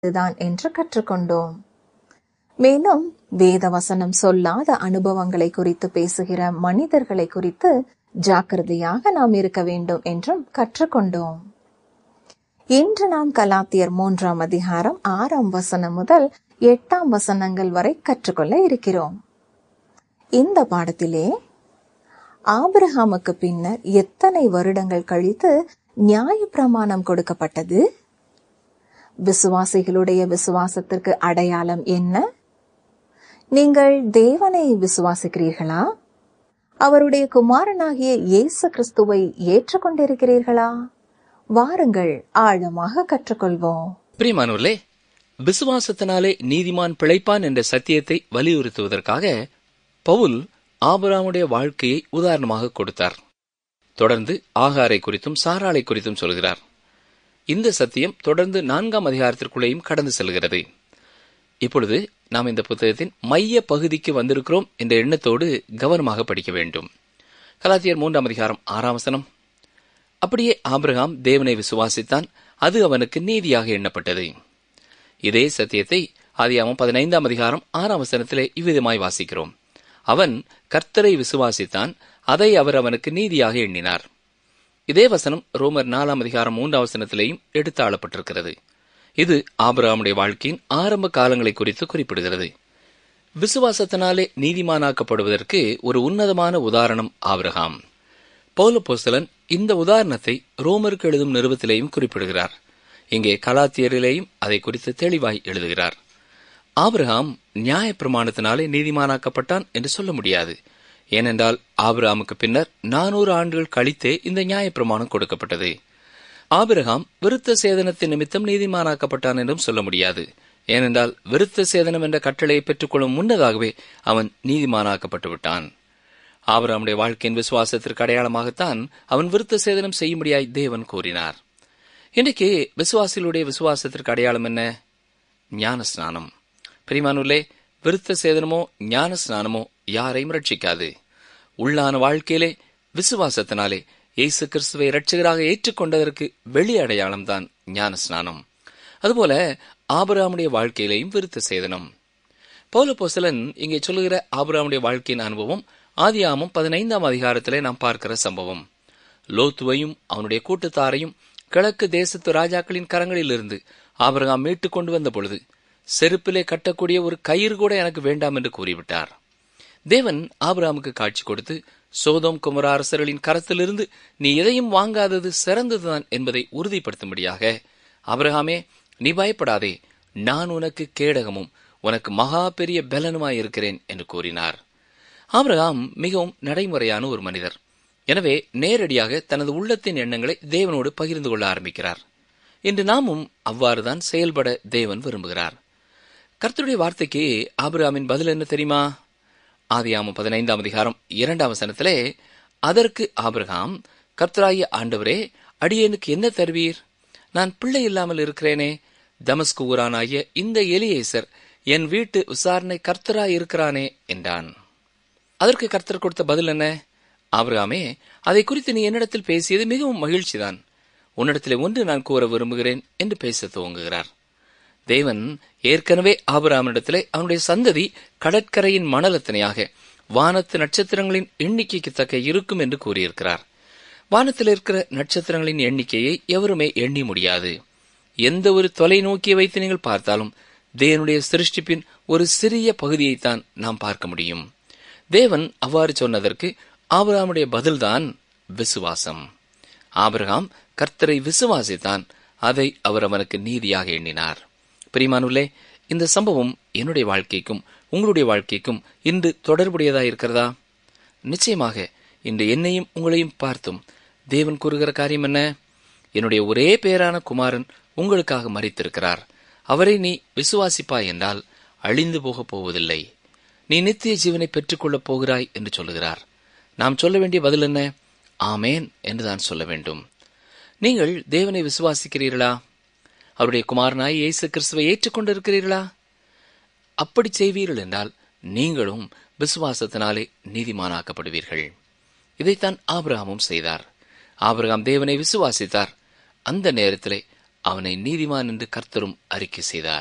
தான் என்று கற்றுக்கொண்டோம் மேலும் வேத வசனம் சொல்லாத அனுபவங்களை குறித்து பேசுகிற மனிதர்களை குறித்து ஜாக்கிரதையாக நாம் இருக்க வேண்டும் என்றும் கற்றுக்கொண்டோம் இன்று நாம் கலாத்தியர் மூன்றாம் அதிகாரம் ஆறாம் வசனம் முதல் எட்டாம் வசனங்கள் வரை கற்றுக்கொள்ள இருக்கிறோம் இந்த பாடத்திலே ஆபிரஹாமுக்கு பின்னர் எத்தனை வருடங்கள் கழித்து நியாய பிரமாணம் கொடுக்கப்பட்டது விசுவாசிகளுடைய விசுவாசத்திற்கு அடையாளம் என்ன நீங்கள் தேவனை விசுவாசிக்கிறீர்களா அவருடைய குமாரனாகிய இயேசு கிறிஸ்துவை ஏற்றுக்கொண்டிருக்கிறீர்களா வாருங்கள் ஆழமாக கற்றுக்கொள்வோம் பிரியமானவர்களே விசுவாசத்தினாலே நீதிமான் பிழைப்பான் என்ற சத்தியத்தை வலியுறுத்துவதற்காக பவுல் ஆபிரகாமுடைய வாழ்க்கையை உதாரணமாக கொடுத்தார் தொடர்ந்து ஆகாரை குறித்தும் சாராளை குறித்தும் சொல்கிறார் இந்த சத்தியம் தொடர்ந்து நான்காம் அதிகாரத்திற்குள்ளேயும் கடந்து செல்கிறது இப்பொழுது நாம் இந்த புத்தகத்தின் மைய பகுதிக்கு வந்திருக்கிறோம் என்ற எண்ணத்தோடு கவனமாக படிக்க வேண்டும் கலாத்தியர் மூன்றாம் அதிகாரம் ஆறாம் வசனம் அப்படியே ஆபிரகாம் தேவனை விசுவாசித்தான் அது அவனுக்கு நீதியாக எண்ணப்பட்டது இதே சத்தியத்தை ஆதியாமம் பதினைந்தாம் அதிகாரம் ஆறாம் வசனத்திலே இவ்விதமாய் வாசிக்கிறோம் அவன் கர்த்தரை விசுவாசித்தான் அதை அவர் அவனுக்கு நீதியாக எண்ணினார் இதே வசனம் ரோமர் நாலாம் அதிகாரம் மூன்றாம் வசனத்திலேயும் எடுத்தாளப்பட்டிருக்கிறது இது ஆபிரகாமுடைய வாழ்க்கையின் ஆரம்ப காலங்களை குறித்து குறிப்பிடுகிறது விசுவாசத்தினாலே நீதிமானாக்கப்படுவதற்கு ஒரு உன்னதமான உதாரணம் ஆபிரகாம் பௌலபோஸ்தலன் இந்த உதாரணத்தை ரோமருக்கு எழுதும் நிறுவத்திலேயும் குறிப்பிடுகிறார் இங்கே கலாத்தியரிலேயும் அதை குறித்து தெளிவாய் எழுதுகிறார் ஆபிரகாம் நியாய பிரமாணத்தினாலே நீதிமானாக்கப்பட்டான் என்று சொல்ல முடியாது ஏனென்றால் ஆபிரகாமுக்கு பின்னர் நானூறு ஆண்டுகள் கழித்தே இந்த நியாய பிரமாணம் கொடுக்கப்பட்டது ஆபிரகாம் விருத்த சேதனத்தின் நிமித்தம் நீதிமானாக்கப்பட்டான் என்றும் சொல்ல முடியாது ஏனென்றால் விருத்த சேதனம் என்ற கட்டளையை பெற்றுக்கொள்ளும் முன்னதாகவே அவன் நீதிமானாக்கப்பட்டு விட்டான் ஆபிரகாமுடைய வாழ்க்கையின் விசுவாசத்திற்கு அடையாளமாகத்தான் அவன் விருத்த சேதனம் செய்யும்படியாய் தேவன் கூறினார் இன்றைக்கு விசுவாசிகளுடைய விசுவாசத்திற்கு அடையாளம் என்ன ஞான ஸ்நானம் பிரிமானுள்ளே விருத்த சேதனமோ ஞான ஸ்நானமோ யாரையும் ரட்சிக்காது உள்ளான வாழ்க்கையிலே விசுவாசத்தினாலே இயேசு கிறிஸ்துவை இரட்சகராக ஏற்றுக்கொண்டதற்கு வெளி அடையாளம்தான் ஞான ஸ்நானம் அதுபோல ஆபராமுடைய வாழ்க்கையிலேயும் விருத்த சேதனம் பௌலபோசலன் இங்கே சொல்லுகிற ஆபராமுடைய வாழ்க்கையின் அனுபவம் ஆதியாமம் பதினைந்தாம் அதிகாரத்திலே நாம் பார்க்கிற சம்பவம் லோத்துவையும் அவனுடைய கூட்டத்தாரையும் கிழக்கு தேசத்து ராஜாக்களின் கரங்களிலிருந்து ஆபரகாம் மீட்டுக் கொண்டு வந்த பொழுது செருப்பிலே கட்டக்கூடிய ஒரு கயிறு கூட எனக்கு வேண்டாம் என்று கூறிவிட்டார் தேவன் ஆபிரகாமுக்கு காட்சி கொடுத்து சோதோம் குமர அரசர்களின் கரத்திலிருந்து நீ எதையும் வாங்காதது சிறந்ததுதான் என்பதை உறுதிப்படுத்தும்படியாக அபிரகாமே நீ பயப்படாதே நான் உனக்கு கேடகமும் உனக்கு மகா பெரிய பலனுமாய் இருக்கிறேன் என்று கூறினார் ஆபிரகாம் மிகவும் நடைமுறையான ஒரு மனிதர் எனவே நேரடியாக தனது உள்ளத்தின் எண்ணங்களை தேவனோடு பகிர்ந்து கொள்ள ஆரம்பிக்கிறார் இன்று நாமும் அவ்வாறுதான் செயல்பட தேவன் விரும்புகிறார் கர்த்தருடைய வார்த்தைக்கு ஆபிரகாமின் பதில் என்ன தெரியுமா ஆதியாமம் பதினைந்தாம் அதிகாரம் இரண்டாம் வசனத்திலே அதற்கு ஆபிரகாம் கர்த்தராகிய ஆண்டவரே அடியேனுக்கு என்ன தருவீர் நான் பிள்ளை இல்லாமல் இருக்கிறேனே தமஸ்கு ஊரானாகிய இந்த எலியேசர் என் வீட்டு விசாரணை கர்த்தராய் இருக்கிறானே என்றான் அதற்கு கர்த்தர் கொடுத்த பதில் என்ன ஆபிரகாமே அதை குறித்து நீ என்னிடத்தில் பேசியது மிகவும் மகிழ்ச்சிதான் உன்னிடத்திலே ஒன்று நான் கூற விரும்புகிறேன் என்று பேச துவங்குகிறார் தேவன் ஏற்கனவே ஆபிரகாமிடத்திலே அவனுடைய சந்ததி கடற்கரையின் மணலத்தனையாக வானத்து நட்சத்திரங்களின் எண்ணிக்கைக்கு தக்க இருக்கும் என்று கூறியிருக்கிறார் வானத்தில் இருக்கிற நட்சத்திரங்களின் எண்ணிக்கையை எவருமே எண்ணி முடியாது எந்த ஒரு தொலைநோக்கியை வைத்து நீங்கள் பார்த்தாலும் தேவனுடைய சிருஷ்டிப்பின் ஒரு சிறிய பகுதியைத்தான் நாம் பார்க்க முடியும் தேவன் அவ்வாறு சொன்னதற்கு ஆபிரகாமுடைய பதில்தான் விசுவாசம் ஆபிரகாம் கர்த்தரை விசுவாசித்தான் அதை அவர் அவனுக்கு நீதியாக எண்ணினார் பிரிமானுள்ளே இந்த சம்பவம் என்னுடைய வாழ்க்கைக்கும் உங்களுடைய வாழ்க்கைக்கும் இன்று தொடர்புடையதா இருக்கிறதா நிச்சயமாக இன்று என்னையும் உங்களையும் பார்த்தும் தேவன் கூறுகிற காரியம் என்ன என்னுடைய ஒரே பேரான குமாரன் உங்களுக்காக மறித்திருக்கிறார் அவரை நீ விசுவாசிப்பாய் என்றால் அழிந்து போகப் போவதில்லை நீ நித்திய ஜீவனை பெற்றுக்கொள்ளப் போகிறாய் என்று சொல்லுகிறார் நாம் சொல்ல வேண்டிய பதில் என்ன ஆமேன் என்று தான் சொல்ல வேண்டும் நீங்கள் தேவனை விசுவாசிக்கிறீர்களா அவருடைய குமாரனாய் இயேசு கிறிஸ்துவை ஏற்றுக்கொண்டிருக்கிறீர்களா அப்படி செய்வீர்கள் என்றால் நீங்களும் விசுவாசத்தினாலே நீதிமானாக்கப்படுவீர்கள் இதைத்தான் ஆபிரகாமும் செய்தார் ஆபிரகாம் தேவனை விசுவாசித்தார் அந்த நேரத்திலே அவனை நீதிமான் என்று கர்த்தரும் அறிக்கை செய்தார்